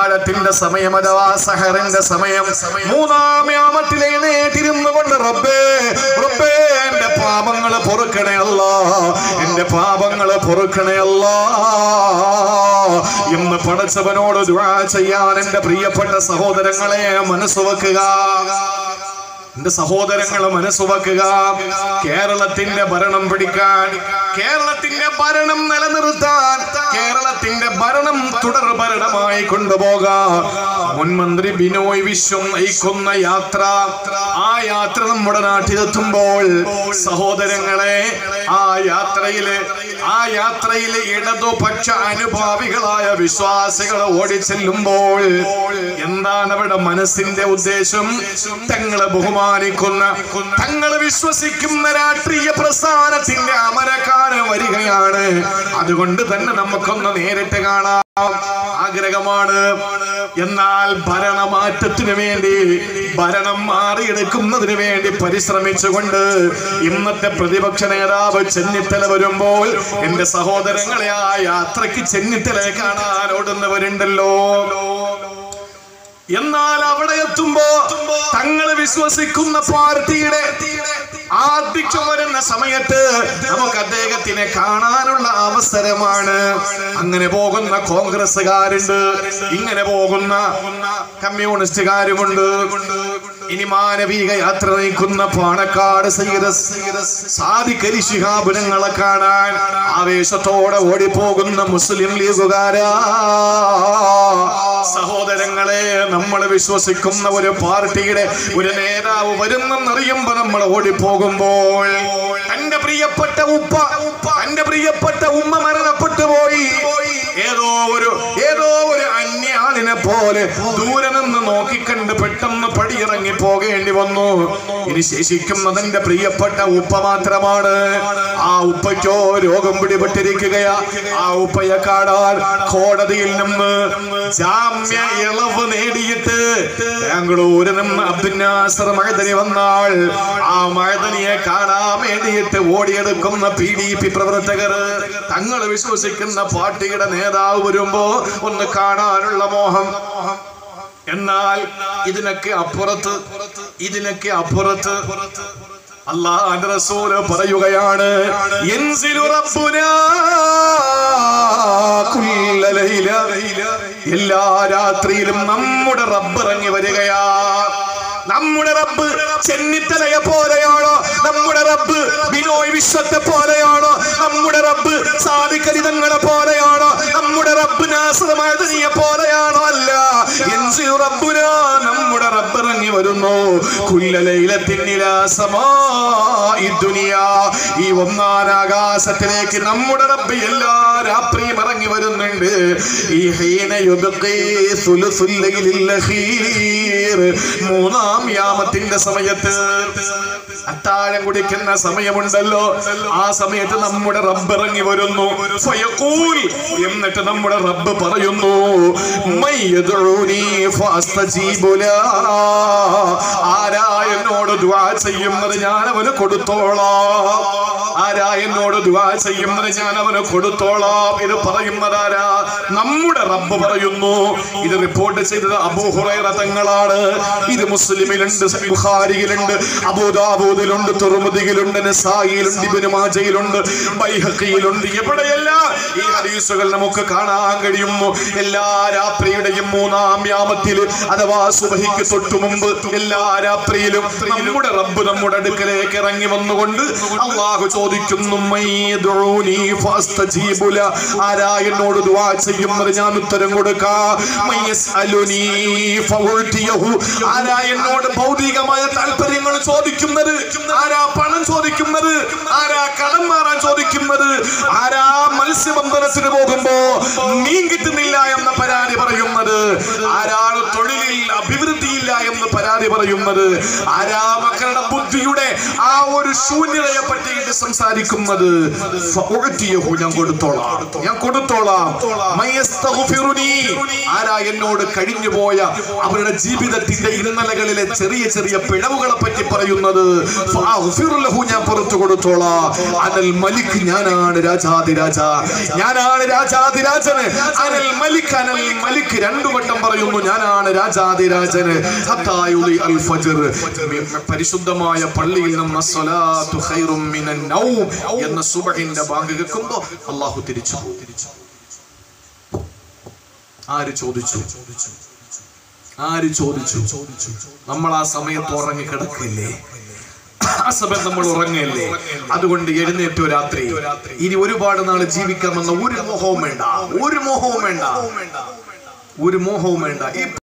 അത്താഴത്തിന്റെ സമയം അഥവാ സഹറിന്റെ സമയം മൂന്നാം യാമത്തിൽ എഴുന്നേറ്റിരുന്നു കൊണ്ട് റബ്ബേ റബ്ബേ എന്റെ പാപങ്ങൾ പൊറുക്കണേ അല്ല എന്റെ പാപങ്ങൾ പൊറുക്കണേ അല്ല എന്ന് പടച്ചവനോട് ദുആ ചെയ്യാൻ എന്റെ പ്രിയപ്പെട്ട സഹോദരങ്ങളെ മനസ്സ് വെക്കുക എന്റെ സഹോദരങ്ങൾ മനസ്സുവെക്കുക കേരളത്തിന്റെ ഭരണം പിടിക്കാൻ കേരളത്തിന്റെ ഭരണം നിലനിർത്താൻ കേരളത്തിന്റെ ഭരണം തുടർ ഭരണമായി കൊണ്ടുപോകാൻ മുൻമന്ത്രി ബിനോയ് വിശ്വം നയിക്കുന്ന യാത്ര ആ യാത്ര നമ്മുടെ നാട്ടിലെത്തുമ്പോൾ സഹോദരങ്ങളെ ആ യാത്രയില് ആ യാത്രയിലെ ഇടതുപക്ഷ അനുഭാവികളായ വിശ്വാസികൾ ഓടിച്ചെല്ലുമ്പോൾ എന്താണ് അവിടെ മനസ്സിന്റെ ഉദ്ദേശം തങ്ങളെ ബഹുമാനിക്കുന്ന തങ്ങൾ വിശ്വസിക്കുന്ന രാഷ്ട്രീയ പ്രസ്ഥാനത്തിന്റെ അമരക്കാരൻ വരികയാണ് അതുകൊണ്ട് തന്നെ നമുക്കൊന്ന് നേരിട്ട് കാണാം ആഗ്രഹമാണ് എന്നാൽ ഭരണമാറ്റത്തിനു വേണ്ടി ഭരണം മാറിയെടുക്കുന്നതിന് വേണ്ടി പരിശ്രമിച്ചുകൊണ്ട് ഇന്നത്തെ പ്രതിപക്ഷ നേതാവ് ചെന്നിത്തല വരുമ്പോൾ എന്റെ സഹോദരങ്ങളെ ആ യാത്രയ്ക്ക് ചെന്നിത്തലയെ കാണാൻ ഓടുന്നവരുണ്ടല്ലോ എന്നാൽ അവിടെ എത്തുമ്പോ തങ്ങൾ വിശ്വസിക്കുന്ന പാർട്ടിയുടെ ആദ്യം വരുന്ന സമയത്ത് നമുക്ക് അദ്ദേഹത്തിനെ കാണാനുള്ള അവസരമാണ് അങ്ങനെ പോകുന്ന കോൺഗ്രസ്സുകാരുണ്ട് ഇങ്ങനെ പോകുന്ന കമ്മ്യൂണിസ്റ്റുകാരുമുണ്ട് ഇനി മാനവിക യാത്ര നയിക്കുന്ന പാണക്കാട് സയ്യിദ് സാദിഖലി ശിഹാബുനങ്ങളെ കാണാൻ ആവേശത്തോടെ ഓടിപ്പോകുന്ന മുസ്ലിം ലീഗുകാരാ സഹോദരങ്ങളെ നമ്മൾ വിശ്വസിക്കുന്ന ഒരു പാർട്ടിയുടെ ഒരു നേതാവ് വരുന്നെന്നറിയുമ്പോ നമ്മൾ ഓടിപ്പോകുമ്പോൾ എന്റെ പ്രിയപ്പെട്ട ഉപ്പ എന്റെ പ്രിയപ്പെട്ട ഉമ്മ മരണപ്പെട്ടു പോയി ഏതോ ഒരു ഏതോ ഒരു അന്യാളിനെ പോലെ ദൂരെ നിന്ന് നോക്കിക്കണ്ട് പെട്ടെന്ന് പടിയിറങ്ങി പോകേണ്ടി വന്നു ഇനി ശേഷിക്കുന്നത് എന്റെ പ്രിയപ്പെട്ട ഉപ്പ മാത്രമാണ് ആ ഉപ്പയ്ക്കോ രോഗം പിടിപെട്ടിരിക്കുകയാ ആ ഉപ്പയെ കാണാൻ കോടതിയിൽ നിന്ന് ജാമ്യ ഇളവ് നേടിയിട്ട് ബാംഗ്ലൂരിൽ നിന്ന് അബ്ദുനാസർ മഴതനി വന്നാൾ ആ മഴതനിയെ കാണാൻ വേണ്ടിയിട്ട് ഓടിയെടുക്കുന്ന പി ഡി പി പ്രവർത്തകർ തങ്ങൾ വിശ്വസിക്കുന്ന പാർട്ടിയുടെ നേതാവ് വരുമ്പോ ഒന്ന് കാണാനുള്ള മോഹം എന്നാൽ ഇതിനൊക്കെ അപ്പുറത്ത് ഇതിനൊക്കെ അപ്പുറത്ത് അള്ളാന്റെ റസൂല് പറയുകയാണ് യൻസിലു റബ്ബുനാ കുല്ല ലൈല. എല്ലാ രാത്രിയിലും നമ്മുടെ റബ്ബ് ഇറങ്ങി വരികയാ നമ്മുടെ റബ്ബ് ചെന്നിത്തലയെ പോലെയാണോ നമ്മുടെ റബ്ബ് ബിനോയ് വിശ്വത്തെ പോലെയാണോ നമ്മുടെ റബ്ബ് സാധിക്കരിതങ്ങളെ പോലെയാണോ നമ്മുടെ റബ്ബ് നാസറമായതിനിയെ പോലെയാണോ അല്ല എൻസി റബ്ബുന നമ്മുടെ റബ്ബ് ഇറങ്ങി വരുന്നു കുല്ലലൈലത്തിന്നിലാസമാ ഈ ഒന്നാം ആകാശത്തിലേക്ക് നമ്മുടെ റബ്ബ് എല്ലാ രാത്രിയും ഇറങ്ങി വരുന്നുണ്ട് ഈ ഹീന യുബ്ഖി സുലുസുൽ ലൈലിൽ അഖീർ മൂന്നാം യാമത്തിന്റെ സമയത്ത് അത്താഴം കുടിക്കുന്ന സമയമുണ്ടല്ലോ ആ സമയത്ത് നമ്മുടെ റബ്ബ് ഇറങ്ങി വരുന്നു ഫയഖൂൽ എന്നിട്ട് നമ്മുടെ റബ്ബ് പറയുന്നു മൈ യദ്ഊനി ഫഅസ്തജീബു ലാ. ആരാ എന്നോട് ദുആ ചെയ്യുന്നത് ഞാൻ അവന് കൊടുത്തോളാം ആരാ എന്നോട് ദുആ ചെയ്യുന്നത് ഞാൻ അവന് കൊടുത്തോളാം ഇത് പറയുന്നതാരാ നമ്മുടെ റബ്ബ് പറയുന്നു ഇത് റിപ്പോർട്ട് ചെയ്തത് അബൂഹുറൈറ തങ്ങളാണ് ഇത് മുസ്ലിമിലുണ്ട് ബുഖാരിയിലുണ്ട് അബൂദാബൂദിലുണ്ട് തുറമുദിയിലുണ്ട് നസായിലുണ്ട് ഇബ്നു മാജയിലുണ്ട് ബൈഹഖിയിലുണ്ട് എവിടെയെല്ലാം ഈ ഹദീസുകൾ നമുക്ക് കാണാൻ കഴിയുന്നു എല്ലാ രാത്രിയുടെയും മൂന്നാം യാമത്തിൽ അഥവാ സുബഹിക്ക് തൊട്ടു മുമ്പ് എല്ലാ രാത്രിയിലും നമ്മുടെ റബ്ബ് നമ്മുടെ അടുക്കലേക്ക് ഇറങ്ങി വന്നുകൊണ്ട് അള്ളാഹു ചോദിക്കുന്നു "മയ്യദ്ഊനി ഫഅസ്തജീബു ല." ആരാ എന്നോട് ദുആ ചെയ്യുന്നത് ഞാൻ ഉത്തരം കൊടുക്കാം മയ്യസ്അലുനി ഫഉൽതിയഹു. ആരാ എന്നോട് ഭൗതികമായ താല്പര്യങ്ങൾ ചോദിക്കുന്നത് ആരാ പണം ചോദിക്കുന്നത് ആരാ കടം മാറാൻ ചോദിക്കുന്നത് ആരാ മത്സ്യബന്ധനത്തിന് പോകുമ്പോ മീൻ കിട്ടുന്നില്ല എന്ന പരാതി പറയുന്നത് ആരാണ് തൊഴിലിൽ അഭിവൃദ്ധിയില്ല എന്ന എന്ന് പരാതി പറയുന്നത് ആരാ മക്കളുടെ ബുദ്ധിയുടെ ആ ഒരു ശൂന്യതയെ പറ്റിയിട്ട് സംസാരിക്കുന്നത് ഫഉഅ്തിയഹു ഞാൻ കൊടുത്തോളാം ഞാൻ കൊടുത്തോളാം മയസ്തഗ്ഫിറുനി ആരാ എന്നോട് കഴിഞ്ഞു പോയ അവരുടെ ജീവിതത്തിന്റെ ഇന്നലകളിലെ ചെറിയ ചെറിയ പിഴവുകളെ പറ്റി പറയുന്നത് ഫഅഗ്ഫിർ ലഹു ഞാൻ പുറത്തു കൊടുത്തോളാം അനൽ മലിക് ഞാനാണ് രാജാതിരാജ ഞാനാണ് രാജാതിരാജന് അനൽ മലിക് അനൽ മലിക് രണ്ടു വട്ടം പറയുന്നു ഞാനാണ് രാജാതിരാജന് ഹത്തായുളി അൽ ഫജ്ർ പരിശുദ്ധമായ പള്ളിയിൽ നിന്ന് സ്വലാത്തു ഖൈറും മിനൻ നൗം എന്ന സുബഹിന്റെ ബാങ്ക് കേൾക്കുമ്പോൾ അള്ളാഹു തിരിച്ചു പോകും. ആര് ചോദിച്ചു ആര് ചോദിച്ചു നമ്മൾ ആ സമയത്ത് ഉറങ്ങി കിടക്കില്ലേ ആ സമയം നമ്മൾ ഉറങ്ങല്ലേ അതുകൊണ്ട് എഴുന്നേറ്റോ രാത്രി ഇനി ഒരുപാട് നാൾ ജീവിക്കാമെന്ന ഒരു മോഹവും വേണ്ട ഒരു മോഹവും വേണ്ട ഒരു മോഹവും വേണ്ട ഈ